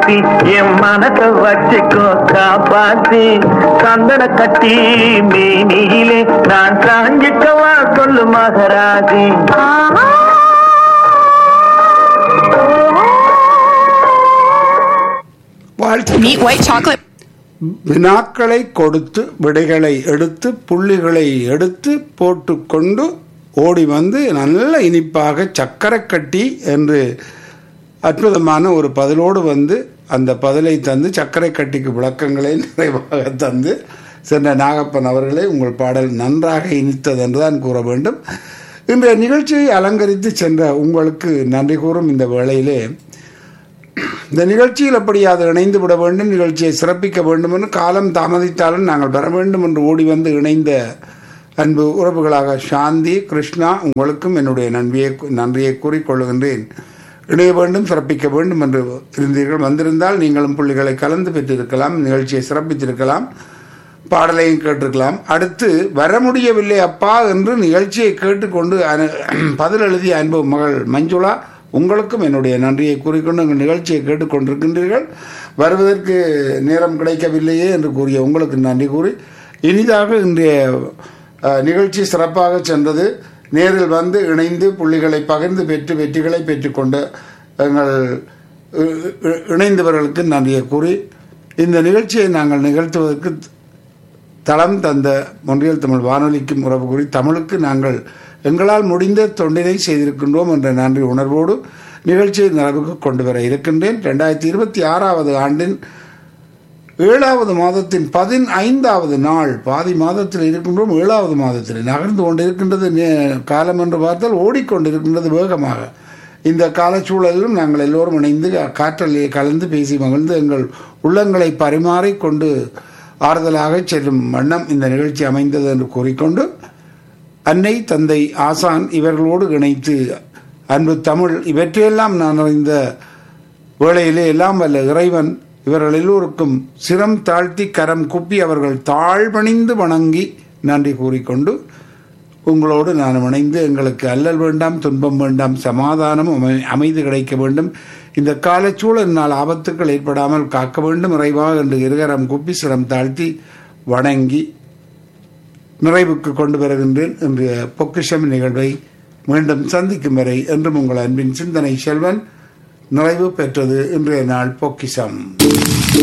காப்பாத்தி என் மனத்தை வச்சுக்கோ காப்பாத்தி சந்தன கட்டி மேனியிலே நான் சாஞ்சிக்கவா சொல்லு மகராஜி வாழ்த்து Meet white chocolate. வினாக்களை கொடுத்து விடைகளை எடுத்து புள்ளிகளை எடுத்து போட்டுக்கொண்டு ஓடி வந்து நல்ல இனிப்பாக சக்கரை கட்டி என்று அற்புதமான ஒரு பதிலோடு வந்து அந்த பதிலை தந்து சர்க்கரை கட்டிக்கு விளக்கங்களை நிறைவாக தந்து சென்ற நாகப்பன் அவர்களே உங்கள் பாடல் நன்றாக இனித்தது என்றுதான் கூற வேண்டும் இன்றைய நிகழ்ச்சியை அலங்கரித்து சென்ற உங்களுக்கு நன்றி கூறும் இந்த வேளையிலே இந்த நிகழ்ச்சியில் அப்படியாது இணைந்து விட வேண்டும் நிகழ்ச்சியை சிறப்பிக்க வேண்டும் என்று காலம் தாமதித்தாலும் நாங்கள் பெற வேண்டும் என்று ஓடி வந்து இணைந்த அன்பு உறவுகளாக சாந்தி கிருஷ்ணா உங்களுக்கும் என்னுடைய நன்றியை நன்றியை கூறிக்கொள்கின்றேன் இணைய வேண்டும் சிறப்பிக்க வேண்டும் என்று இருந்தீர்கள் வந்திருந்தால் நீங்களும் புள்ளிகளை கலந்து பெற்றிருக்கலாம் நிகழ்ச்சியை சிறப்பித்திருக்கலாம் பாடலையும் கேட்டிருக்கலாம் அடுத்து வர முடியவில்லை அப்பா என்று நிகழ்ச்சியை கேட்டுக்கொண்டு அனு- பதில் எழுதிய அன்பு மகள் மஞ்சுளா உங்களுக்கும் என்னுடைய நன்றியை கூறிக்கொண்டு உங்கள் நிகழ்ச்சியை கேட்டுக்கொண்டிருக்கின்றீர்கள் வருவதற்கு நேரம் கிடைக்கவில்லையே என்று கூறிய உங்களுக்கு நன்றி கூறி இனிதாக இன்றைய அஹ், நிகழ்ச்சி சிறப்பாக சென்றது நேரில் வந்து இணைந்து புள்ளிகளை பகிர்ந்து பெற்று வெற்றிகளை பெற்றுக்கொண்ட எங்கள் இ- இ- இணைந்தவர்களுக்கு நன்றியை கூறி இந்த நிகழ்ச்சியை நாங்கள் நிகழ்த்துவதற்கு தளம் தந்த மொன்றியல் தமிழ் வானொலிக்கும் உறவு கூறி தமிழுக்கு நாங்கள் எங்களால் முடிந்த தொண்டினை செய்திருக்கின்றோம் என்ற நன்றி உணர்வோடு நிகழ்ச்சியை நிறைவுக்கு கொண்டு வர இருக்கின்றேன் ரெண்டாயிரத்தி இருபத்தி ஆறாவது ஆண்டின் ஏழாவது மாதத்தின் பதினைந்தாவது நாள் பாதி மாதத்தில் இருக்கின்றோம் ஏழாவது மாதத்தில் நகர்ந்து கொண்டிருக்கின்றது நே- காலம் என்று பார்த்தால் ஓடிக்கொண்டிருக்கின்றது வேகமாக இந்த காலச்சூழலிலும் நாங்கள் எல்லோரும் இணைந்து காற்றலையை கலந்து பேசி மகிழ்ந்து எங்கள் உள்ளங்களை பரிமாறிக்கொண்டு ஆறுதலாக செல்லும் வண்ணம் இந்த நிகழ்ச்சி அமைந்தது என்று கூறிக்கொண்டு அன்னை தந்தை ஆசான் இவர்களோடு இணைத்து அன்பு தமிழ் இவற்றையெல்லாம் நான் அறிந்த வேளையிலே எல்லாம் வல்ல இறைவன் இவர்கள் எல்லோருக்கும் சிரம் தாழ்த்தி கரம் குப்பி அவர்கள் தாழ்பணிந்து வணங்கி நன்றி கூறிக்கொண்டு உங்களோடு நான் இணைந்து எங்களுக்கு அல்லல் வேண்டாம் துன்பம் வேண்டாம் சமாதானம் அமை- அமைதி கிடைக்க வேண்டும் இந்த காலச்சூழலினால் ஆபத்துக்கள் ஏற்படாமல் காக்க வேண்டும் இறைவா என்று இருகரம் குப்பி சிரம் தாழ்த்தி வணங்கி நிறைவுக்கு கொண்டு வருகின்றேன் இன்றைய பொக்கிஷம் நிகழ்வை மீண்டும் சந்திக்கும் வரை என்றும் உங்கள் அன்பின் சிந்தனை செல்வன் நிறைவு பெற்றது இன்றைய நாள் பொக்கிஷம்